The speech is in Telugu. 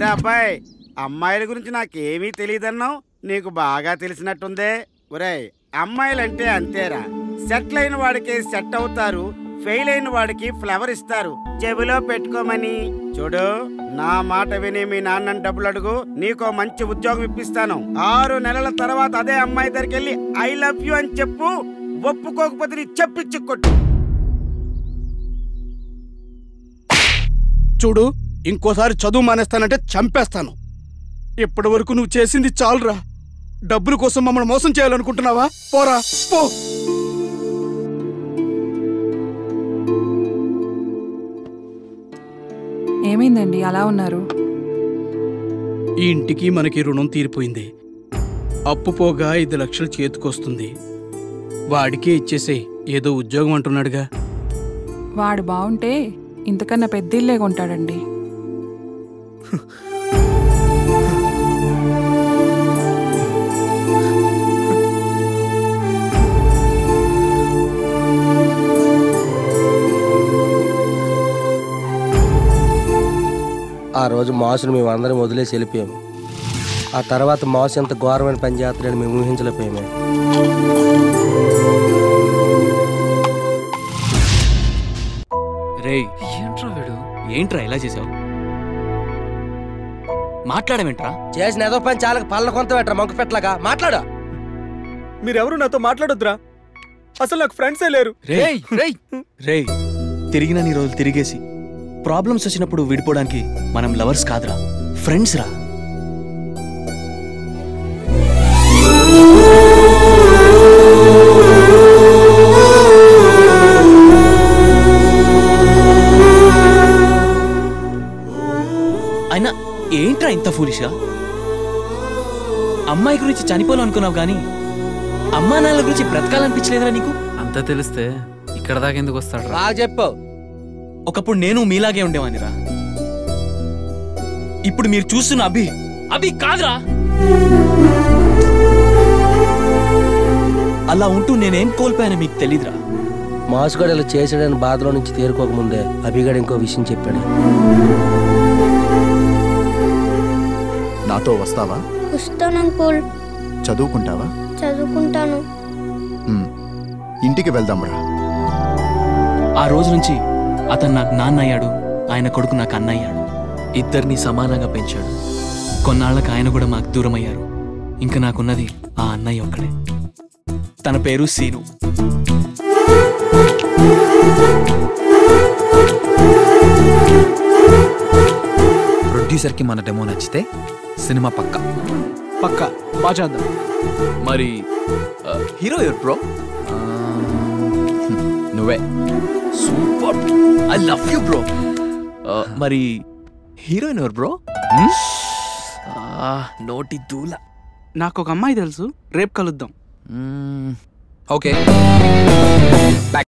ఏరా అబ్బాయి అమ్మాయిల గురించి నాకేమీ తెలియదన్నావు నీకు బాగా తెలిసినట్టుందే ఒరేయ్ అమ్మాయిలంటే అంతేరా సెటిల్ అయిన వాడికి సెట్ అవుతారు ఫెయిల్ అయిన వాడికి ఫ్లవర్ ఇస్తారు చెవిలో పెట్టుకోమని చూడు నా మాట విని మీ నాన్న డబ్బులు అడుగు నీకో మంచి ఉద్యోగం ఇప్పిస్తాను ఆరు నెలల తర్వాత అదే అమ్మాయి దగ్గరికి వెళ్ళి ఐ లవ్ యూ అని చెప్పు ఒప్పుకోకపోతే నీ చెప్పిచ్చి కొట్టు చూడు ఇంకోసారి చదువు మానేస్తానంటే చంపేస్తాను ఇప్పటి వరకు నువ్వు చేసింది చాలురా డబ్బుల కోసం మమ్మల్ని మోసం చేయాలనుకుంటున్నావా పోరా పో ఏమైందండి అలా ఉన్నారు ఈ ఇంటికి మనకి రుణం తీరిపోయింది అప్పు పోగా ఐదు లక్షలు చేతికొస్తుంది వాడికే ఇచ్చేసే ఏదో ఉద్యోగం అంటున్నాడుగా వాడు బాగుంటే ఇంతకన్నా పెద్ద ఇల్లే కొంటాడండి ఆ రోజు మాసును మేము అందరం వదిలేసి వెళ్ళిపోయాము ఆ తర్వాత మాసు ఎంత ఘోరమైన పని చేస్తాడని మేము ఊహించలేకపోయామే రేయ్ ఏంట్రా వీడు ఏంట్రా ఇలా చేసావు మాట్లాడమేంట్రా చేసిన ఏదో పని చాలా పళ్ళ కొంత పెట్టరా మొక్క పెట్టలాగా మాట్లాడు మీరెవరు నాతో మాట్లాడొద్దురా అసలు నాకు ఫ్రెండ్సే లేరు రేయ్ రేయ్ రేయ్ తిరిగిన నీ రోజులు తిరిగేసి ప్రాబ్లమ్స్ వచ్చినప్పుడు విడిపోవడానికి మనం లవర్స్ కాదురా ఫ్రెండ్స్ రా అయినా ఏంట్రా ఇంత ఫూలిషా అమ్మాయి గురించి చనిపోవాలనుకున్నావు కానీ అమ్మా నాన్నల గురించి బ్రతకాలనిపించలేదురా నీకు అంతా తెలిస్తే ఇక్కడ దాకా ఎందుకు వస్తాడు బాగా చెప్పావు ఒకప్పుడు నేను మీలాగే ఉండేవానిరా ఇప్పుడు మీరు చూస్తున్న అభి అభి కాదురా అలా ఉంటూ నేనేం కోల్పోయానో మీకు తెలీదురా మాసుగాడు ఇలా చేసాడని బాధలో నుంచి తేరుకోకముందే అభిగాడు ఇంకో విషయం చెప్పాడు నాతో వస్తావా వస్తాను అంకుల్ చదువుకుంటావా చదువుకుంటాను మ్, ఇంటికి వెళ్దాంరా ఆ రోజు నుంచి అతను నాకు నాన్న అయ్యాడు ఆయన కొడుకు నాకు అన్న అయ్యాడు ఇద్దరిని సమానంగా పెంచాడు కొన్నాళ్ళకి ఆయన కూడా మాకు దూరం అయ్యారు ఇంకా నాకున్నది ఆ అన్నయ్య ఒక్కడే తన పేరు సీను ప్రొడ్యూసర్కి మన డెమో నచ్చితే సినిమా పక్క పక్క బాగా చేద్దాం మరి హీరో ఎవరు బ్రో నువ్వే super I love you bro మరి హీరోయిన్ ఎవరు బ్రో నోటి దూల నాకు ఒక అమ్మాయి తెలుసు రేపు కలుద్దాం ఓకే